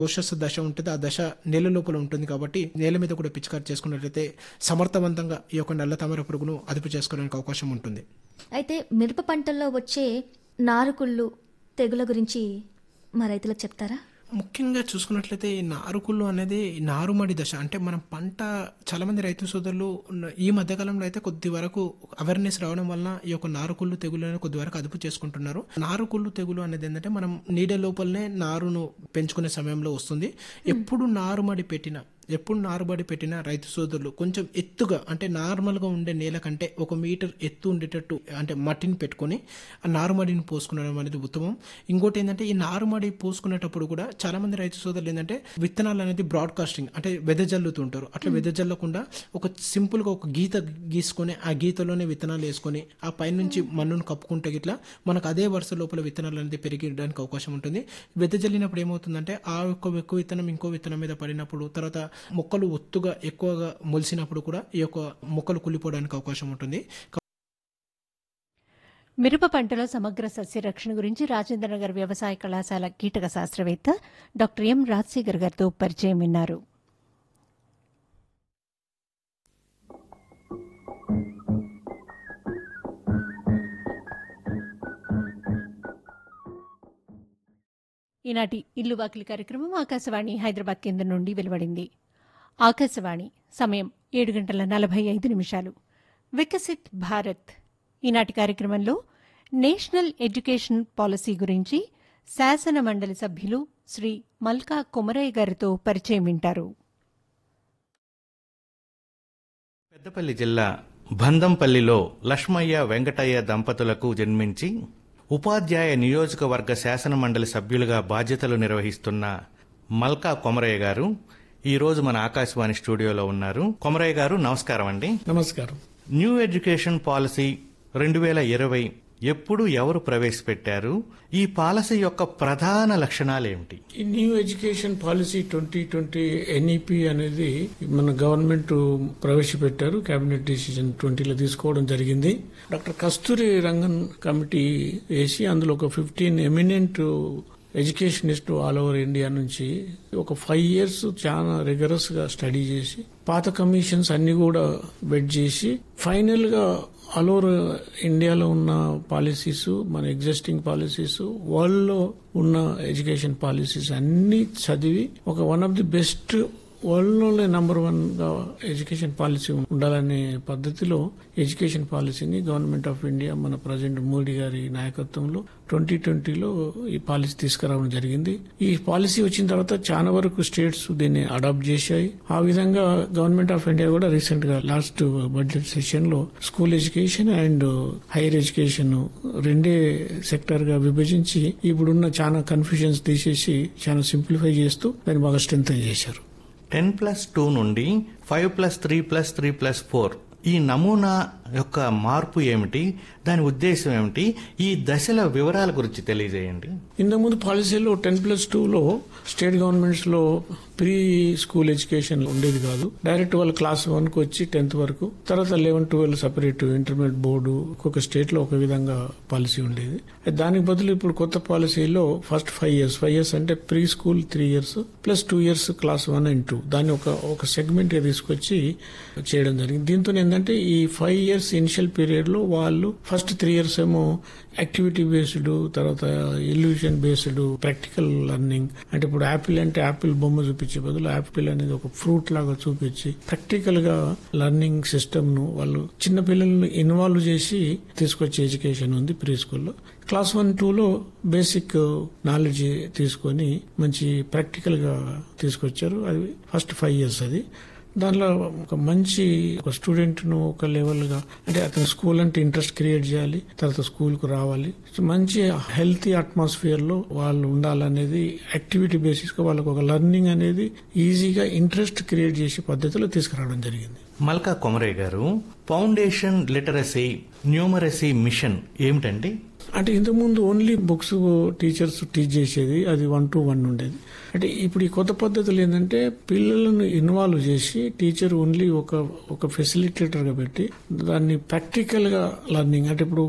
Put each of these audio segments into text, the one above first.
కోశస్ దశ ఉంటుంది ఆ దశ నేల లోపల ఉంటుంది కాబట్టి నేల మీద కూడా పిచికారి చేసుకున్నట్లయితే సమర్థవంతంగా ఈ యొక్క నల్ల తామర పురుగును అదుపు చేసుకోవడానికి అవకాశం ఉంటుంది అయితే మిరప పంటల్లో వచ్చే నారుకుళ్ళు తెగుల గురించి మా రైతులకు చెప్తారా ముఖ్యంగా చూసుకున్నట్లయితే ఈ నారుకుళ్ళు అనేది నారుమడి దశ అంటే మనం పంట చాలా మంది రైతు సోదరులు ఉన్న- ఈ మధ్యకాలంలో అయితే కొద్ది వరకు అవేర్నెస్ రావడం వలన ఈ యొక్క నారుకుళ్ళు తెగులు అనేది కొద్ది వరకు అదుపు చేసుకుంటున్నారు నారుకుళ్ళు తెగులు అనేది ఏంటంటే మనం నీడ లోపలనే నారును పెంచుకునే సమయంలో వస్తుంది ఎప్పుడు నారుమడి పెట్టినా ఎప్పుడు నారుబడి పెట్టినా రైతు సోదరులు కొంచెం ఎత్తుగా అంటే నార్మల్గా ఉండే నేల కంటే ఒక మీటర్ ఎత్తు ఉండేటట్టు అంటే మట్టిని పెట్టుకొని ఆ నారుమడిని పోసుకునడం అనేది ఉత్తమం ఇంకోటి ఏంటంటే ఈ నారుమడి పోసుకునేటప్పుడు కూడా చాలా మంది రైతు సోదరులు ఏంటంటే విత్తనాలు అనేది బ్రాడ్కాస్టింగ్ అంటే వెదజల్లుతుంటారు అట్లా వెదజల్లకుండా ఒక సింపుల్గా ఒక గీత గీసుకొని ఆ గీతలోనే విత్తనాలు వేసుకొని ఆ పైనుంచి మన్నును కప్పుకుంటే గిట్లా మనకు అదే వరుస లోపల విత్తనాలు అనేది పెరిగడానికి అవకాశం ఉంటుంది వెదజల్లినప్పుడు ఏమవుతుందంటే ఆ యొక్క ఎక్కువ విత్తనం ఇంకో విత్తనం మీద పడినప్పుడు తర్వాత మొక్కలు ఒత్తుగా ఎక్కువగా మొలిసినప్పుడు కూడా ఈ యొక్క మొక్కలు కుళ్ళిపోవడానికి అవకాశం ఉంటుంది మిరప పంటలో సమగ్ర సస్య రక్షణ గురించి రాజేంద్రనగర్ వ్యవసాయ కళాశాల కీటక శాస్త్రవేత్త డాక్టర్ ఎం రాజశేఖర్ గారితో పరిచయం విన్నారు ఈనాటి ఇల్లు వాకిలి కార్యక్రమం ఆకాశవాణి హైదరాబాద్ కేంద్రం నుండి వెలువడింది ఆకాశవాణి సమయం ఏడు గంటల నలభై ఐదు నిమిషాలు వికసిత్ భారత్ ఈనాటి కార్యక్రమంలో నేషనల్ ఎడ్యుకేషన్ పాలసీ గురించి శాసన మండలి సభ్యులు శ్రీ మల్కా కొమరయ్య గారితో పరిచయం వింటారు పెద్దపల్లి జిల్లా బందంపల్లిలో లక్ష్మయ్య వెంకటయ్య దంపతులకు జన్మించి ఉపాధ్యాయ నియోజకవర్గ శాసన మండలి సభ్యులుగా బాధ్యతలు నిర్వహిస్తున్న మల్కా కొమరయ్య గారు ఈ రోజు మన ఆకాశవాణి స్టూడియోలో ఉన్నారు కొమరయ్య గారు నమస్కారం అండి నమస్కారం న్యూ ఎడ్యుకేషన్ పాలసీ రెండు వేల ఇరవై ఎప్పుడు ఎవరు ప్రవేశపెట్టారు ఈ పాలసీ యొక్క ప్రధాన లక్షణాలు ఏమిటి ఈ new education policy twenty twenty NEP అనేది మన గవర్నమెంట్ ప్రవేశపెట్టారు కేబినెట్ డిసిజన్ ట్వంటీలో తీసుకోవడం జరిగింది డాక్టర్ కస్తూరి రంగన్ కమిటీ వేసి అందులో ఒక fifteen eminent educationist all over India నుంచి ఒక ఫైవ్ ఇయర్స్ చాలా రిగరస్ గా స్టడీ చేసి పాత కమిషన్స్ అన్ని కూడా బెడ్ చేసి ఫైనల్ గా ఆల్ ఓవర్ ఇండియాలో ఉన్న పాలసీస్ మన ఎగ్జిస్టింగ్ పాలసీస్ వరల్డ్ లో ఉన్న ఎడ్యుకేషన్ పాలసీస్ అన్ని చదివి ఒక one of the best world లోనే నంబర్ వన్ గా ఎడ్యుకేషన్ పాలసీ ఉండాలనే పద్ధతిలో ఎడ్యుకేషన్ పాలసీని గవర్నమెంట్ ఆఫ్ ఇండియా మన ప్రజెంట్ మోడీ గారి నాయకత్వంలో ట్వంటీ ట్వంటీలో ఈ పాలసీ తీసుకురావడం జరిగింది ఈ పాలసీ వచ్చిన తర్వాత చాలా వరకు స్టేట్స్ దీన్ని అడాప్ట్ చేశాయి ఆ విధంగా గవర్నమెంట్ ఆఫ్ ఇండియా కూడా రీసెంట్ గా లాస్ట్ బడ్జెట్ సెషన్ లో school education and higher education రెండే సెక్టర్ గా విభజించి ఇప్పుడున్న చాలా కన్ఫ్యూజన్స్ తీసేసి చాలా సింప్లిఫై చేస్తూ దాన్ని బాగా స్ట్రెంగ్ చేశారు టెన్ ప్లస్ టూ నుండి five plus three plus three plus four ఈ నమూనా యొక్క మార్పు ఏమిటి దాని ఉద్దేశం ఏమిటి ఈ దశల వివరాల గురించి తెలియజేయండి ఇంతకుముందు పాలసీలో టెన్ ప్లస్ టూలో స్టేట్ గవర్నమెంట్స్ లో ప్రీ స్కూల్ ఎడ్యుకేషన్ ఉండేది కాదు డైరెక్ట్ వాళ్ళు క్లాస్ వన్ కు వచ్చి టెన్త్ వరకు తర్వాత eleven twelve separate intermediate board ఒక్కొక్క స్టేట్ లో ఒక విధంగా పాలసీ ఉండేది దానికి బదులు ఇప్పుడు కొత్త పాలసీలో first five years five years అంటే pre school three years plus two years class one and two దాన్ని ఒక ఒక సెగ్మెంట్ గా తీసుకొచ్చి చేయడం జరిగింది దీంతో ఏంటంటే ఈ ఫైవ్ ఇయర్స్ ఇనిషియల్ పీరియడ్ లో వాళ్ళు ఫస్ట్ త్రీ ఇయర్స్ ఏమో యాక్టివిటీ బేస్డ్ తర్వాత ఇల్యూషన్ బేస్డ్ ప్రాక్టికల్ లెర్నింగ్ అంటే ఇప్పుడు యాపిల్ అంటే యాపిల్ బొమ్మ చూపించే బదులు యాపిల్ అనేది ఒక ఫ్రూట్ లాగా చూపించి ప్రాక్టికల్ గా లెర్నింగ్ సిస్టమ్ ను వాళ్ళు చిన్న పిల్లల్ని ఇన్వాల్వ్ చేసి తీసుకొచ్చే ఎడ్యుకేషన్ ఉంది ప్రీ స్కూల్లో క్లాస్ వన్ టూలో బేసిక్ నాలెడ్జ్ తీసుకొని మంచి ప్రాక్టికల్ గా తీసుకొచ్చారు అది ఫస్ట్ ఫైవ్ ఇయర్స్ అది దానిలో ఒక మంచి ఒక స్టూడెంట్ ను ఒక లెవెల్ గా అంటే అతను స్కూల్ అంటే ఇంట్రెస్ట్ క్రియేట్ చేయాలి తర్వాత స్కూల్ కు రావాలి సో మంచి హెల్తీ అట్మాస్ఫియర్ లో వాళ్ళు ఉండాలనేది యాక్టివిటీ బేసిస్ గా వాళ్ళకి ఒక లెర్నింగ్ అనేది ఈజీగా ఇంట్రెస్ట్ క్రియేట్ చేసే పద్ధతిలో తీసుకురావడం జరిగింది మల్కా కొమరయ్య గారు ఫౌండేషన్ లిటరసీ న్యూమరసీ మిషన్ ఏమిటండి అంటే ఇంతకుముందు ఓన్లీ బుక్స్ టీచర్స్ టీచ్ చేసేది అది వన్ టు వన్ ఉండేది అంటే ఇప్పుడు ఈ కొత్త పద్ధతులు ఏంటంటే పిల్లలను ఇన్వాల్వ్ చేసి టీచర్ ఓన్లీ ఒక ఒక ఫెసిలిటేటర్ గా పెట్టి దాన్ని ప్రాక్టికల్ గా లర్నింగ్ అంటే ఇప్పుడు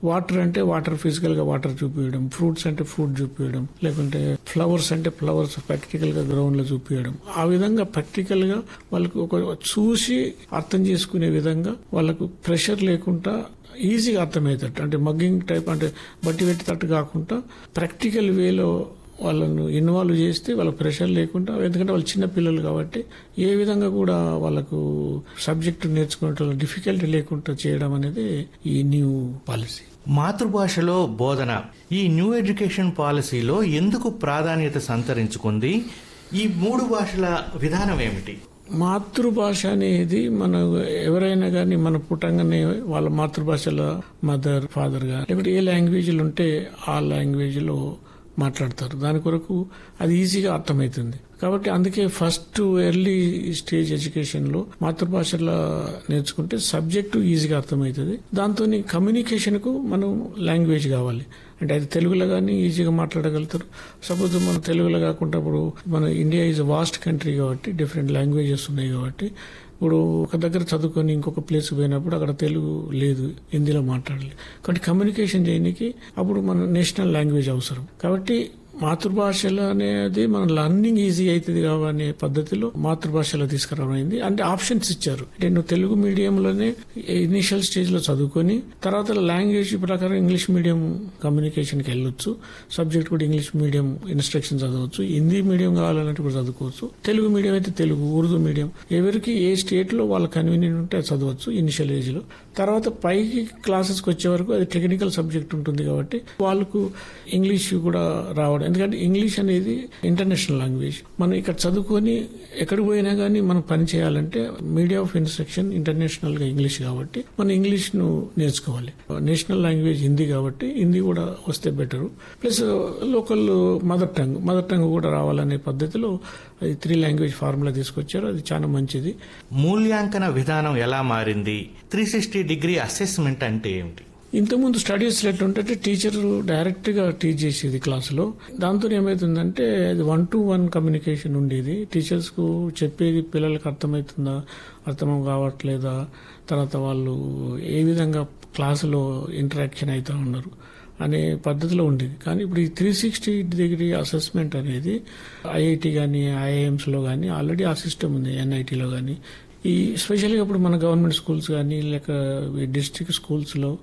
వాటర్ అంటే వాటర్ ఫిజికల్ గా వాటర్ చూపించడం ఫ్రూట్స్ అంటే ఫ్రూట్ చూపించడం లేకుంటే ఫ్లవర్స్ అంటే ఫ్లవర్స్ ప్రాక్టికల్ గా గ్రౌండ్ లో చూపించడం ఆ విధంగా ప్రాక్టికల్ గా వాళ్ళకు ఒక చూసి అర్థం చేసుకునే విధంగా వాళ్ళకు ప్రెషర్ లేకుండా ఈజీగా అర్థమవుతాడు అంటే మగ్గింగ్ టైప్ అంటే బట్టి పెట్టేటట్టు కాకుండా ప్రాక్టికల్ వేలో వాళ్ళను ఇన్వాల్వ్ చేస్తే వాళ్ళ ప్రెషర్ లేకుండా ఎందుకంటే వాళ్ళు చిన్న పిల్లలు కాబట్టి ఏ విధంగా కూడా వాళ్ళకు సబ్జెక్టు నేర్చుకునే డిఫికల్టీ లేకుండా చేయడం అనేది ఈ న్యూ పాలసీ మాతృభాషలో బోధన ఈ న్యూ ఎడ్యుకేషన్ పాలసీలో ఎందుకు ప్రాధాన్యత సంతరించుకుంది ఈ మూడు భాషల విధానం ఏమిటి మాతృభాష అనేది మన ఎవరైనా కానీ మన పుట్టంగానే వాళ్ళ మాతృభాషలో మదర్ ఫాదర్ గా లేకపోతే ఏ లాంగ్వేజ్లు ఉంటే ఆ లాంగ్వేజ్ లో మాట్లాడతారు దాని కొరకు అది ఈజీగా అర్థమవుతుంది కాబట్టి అందుకే ఫస్ట్ ఎర్లీ స్టేజ్ ఎడ్యుకేషన్ లో మాతృభాషలో నేర్చుకుంటే సబ్జెక్టు ఈజీగా అర్థమవుతుంది దాంతో కమ్యూనికేషన్ కు మనం లాంగ్వేజ్ కావాలి అంటే అది తెలుగులో కానీ ఈజీగా మాట్లాడగలుగుతారు సపోజ్ మన తెలుగులో కాకుండా ఇప్పుడు మన ఇండియా ఈజ్ వాస్ట్ కంట్రీ కాబట్టి డిఫరెంట్ లాంగ్వేజెస్ ఉన్నాయి కాబట్టి ఇప్పుడు ఒక దగ్గర చదువుకొని ఇంకొక ప్లేస్ పోయినప్పుడు అక్కడ తెలుగు లేదు హిందీలో మాట్లాడాలి కాబట్టి కమ్యూనికేషన్ చేయడానికి అప్పుడు మన నేషనల్ లాంగ్వేజ్ అవసరం కాబట్టి మాతృభాషలో అనేది మన లర్నింగ్ ఈజీ అవుతుంది కావనే పద్ధతిలో మాతృభాషలో తీసుకురావడం అయింది అంటే ఆప్షన్స్ ఇచ్చారు అంటే నువ్వు తెలుగు మీడియంలోనే ఇనిషియల్ స్టేజ్ లో చదువుకొని తర్వాత లాంగ్వేజ్ ప్రకారం ఇంగ్లీష్ మీడియం కమ్యూనికేషన్కి వెళ్ళొచ్చు సబ్జెక్ట్ కూడా ఇంగ్లీష్ మీడియం ఇన్స్ట్రక్షన్ చదవచ్చు హిందీ మీడియం కావాలంటే కూడా చదువుకోవచ్చు తెలుగు మీడియం అయితే తెలుగు ఉర్దూ మీడియం ఎవరికి ఏ స్టేట్ లో వాళ్ళ కన్వీనియంట్ ఉంటే అది చదవచ్చు ఇనిషియల్ ఏజ్ లో తర్వాత పైకి క్లాసెస్కి వచ్చే వరకు అది టెక్నికల్ సబ్జెక్ట్ ఉంటుంది కాబట్టి వాళ్ళకు ఇంగ్లీష్ కూడా రావడం ఎందుకంటే ఇంగ్లీష్ అనేది ఇంటర్నేషనల్ లాంగ్వేజ్ మనం ఇక్కడ చదువుకొని ఎక్కడికి పోయినా కానీ మనం పని చేయాలంటే మీడియా ఆఫ్ ఇన్స్ట్రక్షన్ ఇంటర్నేషనల్ గా ఇంగ్లీష్ కాబట్టి మనం ఇంగ్లీష్ ను నేర్చుకోవాలి నేషనల్ లాంగ్వేజ్ హిందీ కాబట్టి హిందీ కూడా వస్తే better plus local mother tongue mother tongue కూడా రావాలనే పద్ధతిలో అది త్రీ లాంగ్వేజ్ ఫార్ములా తీసుకొచ్చారు అది చాలా మంచిది మూల్యాంకన విధానం ఎలా మారింది త్రీ సిక్స్టీ డిగ్రీ అసెస్మెంట్ అంటే ఏమిటి ఇంతకుముందు స్టడీస్ ఎట్లుంటే టీచర్ డైరెక్ట్ గా టీచ్ చేసేది క్లాసులో దాంతో ఏమైతుందంటే అది వన్ టు వన్ కమ్యూనికేషన్ ఉండేది టీచర్స్ కు చెప్పేది పిల్లలకు అర్థమవుతుందా అర్థం కావట్లేదా తర్వాత వాళ్ళు ఏ విధంగా క్లాసులో ఇంటరాక్షన్ అవుతా ఉన్నారు అనే పద్ధతిలో ఉండేది కానీ ఇప్పుడు ఈ త్రీ సిక్స్టీ డిగ్రీ అసెస్మెంట్ అనేది ఐఐటి కానీ ఐఐఎంస్లో కానీ ఆల్రెడీ ఆ సిస్టమ్ ఉంది ఎన్ఐటీలో కానీ ఈ స్పెషల్గా ఇప్పుడు మన గవర్నమెంట్ స్కూల్స్ కానీ లేక డిస్ట్రిక్ట్ స్కూల్స్లో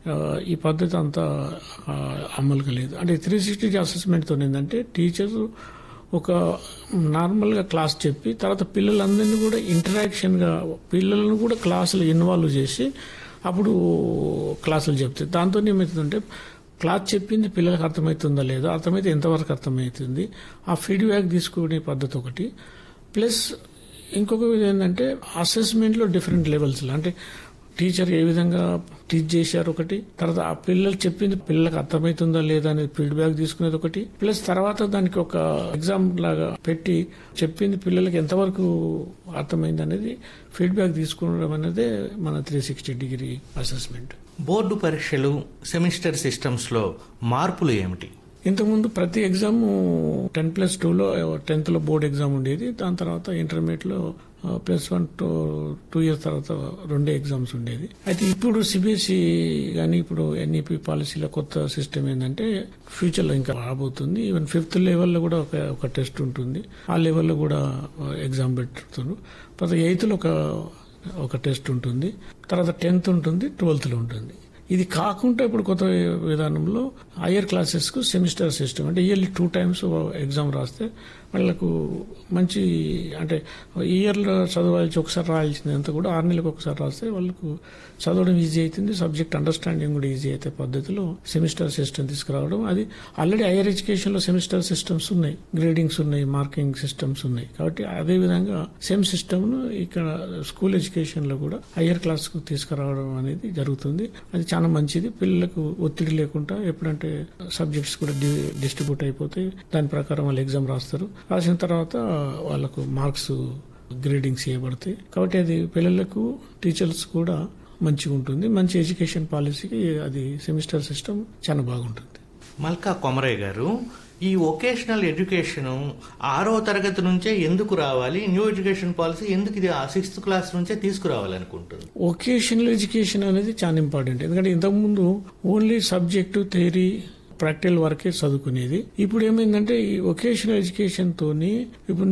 ఈ పద్ధతి అంతా ఆ, అమలుగా లేదు అంటే త్రీ సిక్స్టీ అసెస్మెంట్తో ఏంటంటే టీచర్ ఒక నార్మల్గా క్లాస్ చెప్పి తర్వాత పిల్లలందరినీ కూడా ఇంటరాక్షన్గా పిల్లలను కూడా క్లాసులు ఇన్వాల్వ్ చేసి అప్పుడు క్లాసులు చెప్తాయి దాంతో ఏమవుతుందంటే క్లాస్ చెప్పింది పిల్లలకు అర్థమవుతుందా లేదా అర్థమైతే ఎంతవరకు అర్థమవుతుంది ఆ ఫీడ్బ్యాక్ తీసుకునే పద్ధతి ఒకటి ప్లస్ ఇంకొక విధం ఏంటంటే అసెస్మెంట్లో డిఫరెంట్ లెవెల్స్ అంటే టీచర్ ఏ విధంగా టీచ్ చేశారు ఒకటి తర్వాత ఆ పిల్లలు చెప్పింది పిల్లలకు అర్థమవుతుందా లేదా అనేది ఫీడ్బ్యాక్ తీసుకునేది ఒకటి ప్లస్ తర్వాత దానికి ఒక ఎగ్జామ్ లాగా పెట్టి చెప్పింది పిల్లలకి ఎంతవరకు అర్థమైంది అనేది ఫీడ్బ్యాక్ తీసుకోవడం అనేది మన three sixty degree assessment board పరీక్షలు సెమిస్టర్ సిస్టమ్స్ లో మార్పులు ఏమిటి ఇంతకుముందు ప్రతి ఎగ్జామ్ టెన్ ప్లస్ టూలో టెన్త్ లో బోర్డ్ ఎగ్జామ్ ఉండేది దాని తర్వాత ఇంటర్మీడియట్ లో plus one two two years తర్వాత రెండే ఎగ్జామ్స్ ఉండేది అయితే ఇప్పుడు సిబిఎస్ఈ కానీ ఇప్పుడు ఎన్ఈపి పాలసీలో కొత్త సిస్టమ్ ఏంటంటే ఫ్యూచర్ లో ఇంకా రాబోతుంది ఈవెన్ ఫిఫ్త్ లెవెల్లో కూడా ఒక ఒక టెస్ట్ ఉంటుంది ఆ లెవెల్లో కూడా ఎగ్జామ్ పెడుతున్నారు తర్వాత ఎయిత్ లో ఒక ఒక టెస్ట్ ఉంటుంది తర్వాత టెన్త్ ఉంటుంది ట్వెల్త్ లో ఉంటుంది ఇది కాకుండా ఇప్పుడు కొత్త విధానంలో హయ్యర్ క్లాసెస్ కు సెమిస్టర్ సిస్టమ్ అంటే ఇయర్లీ టూ టైమ్స్ ఎగ్జామ్ రాస్తే వాళ్ళకు మంచి అంటే ఇయర్లో చదవాల్సి ఒకసారి రాయాల్సింది అంతా కూడా ఆరు నెలలకు ఒకసారి రాస్తే వాళ్ళకు చదవడం ఈజీ అవుతుంది సబ్జెక్ట్ అండర్స్టాండింగ్ కూడా ఈజీ అయితే పద్ధతిలో సెమిస్టర్ సిస్టమ్ తీసుకురావడం అది ఆల్రెడీ హైయర్ ఎడ్యుకేషన్ లో సెమిస్టర్ సిస్టమ్స్ ఉన్నాయి గ్రేడింగ్స్ ఉన్నాయి మార్కింగ్ సిస్టమ్స్ ఉన్నాయి కాబట్టి అదే విధంగా సేమ్ సిస్టమ్ ను ఇక్కడ స్కూల్ ఎడ్యుకేషన్ లో కూడా హయ్యర్ క్లాస్ కు తీసుకురావడం అనేది జరుగుతుంది అది చాలా మంచిది పిల్లలకు ఒత్తిడి లేకుండా ఎప్పుడంటే సబ్జెక్ట్స్ కూడా డిస్ట్రిబ్యూట్ అయిపోతాయి దాని ప్రకారం వాళ్ళు ఎగ్జామ్ రాస్తారు రాసిన తర్వాత వాళ్ళకు మార్క్స్ గ్రేడింగ్స్ చేయబడతాయి కాబట్టి అది పిల్లలకు టీచర్స్ కూడా మంచిగా ఉంటుంది మంచి ఎడ్యుకేషన్ పాలసీకి అది సెమిస్టర్ సిస్టమ్ చాలా బాగుంటుంది మల్కా కొమరయ్య గారు ఈ వొకేషనల్ ఎడ్యుకేషన్ ఆరో తరగతి నుంచే ఎందుకు రావాలి న్యూ ఎడ్యుకేషన్ పాలసీ ఎందుకు ఇది సిక్స్త్ క్లాస్ నుంచే తీసుకురావాలనుకుంటుంది వొకేషనల్ ఎడ్యుకేషన్ అనేది చాలా ఇంపార్టెంట్ ఎందుకంటే ఇంతకుముందు ఓన్లీ సబ్జెక్టు థియరీ ప్రాక్టికల్ వరకే చదువుకునేది ఇప్పుడు ఏమైందంటే ఈ వొకేషనల్ ఎడ్యుకేషన్ తోని ఇప్పుడు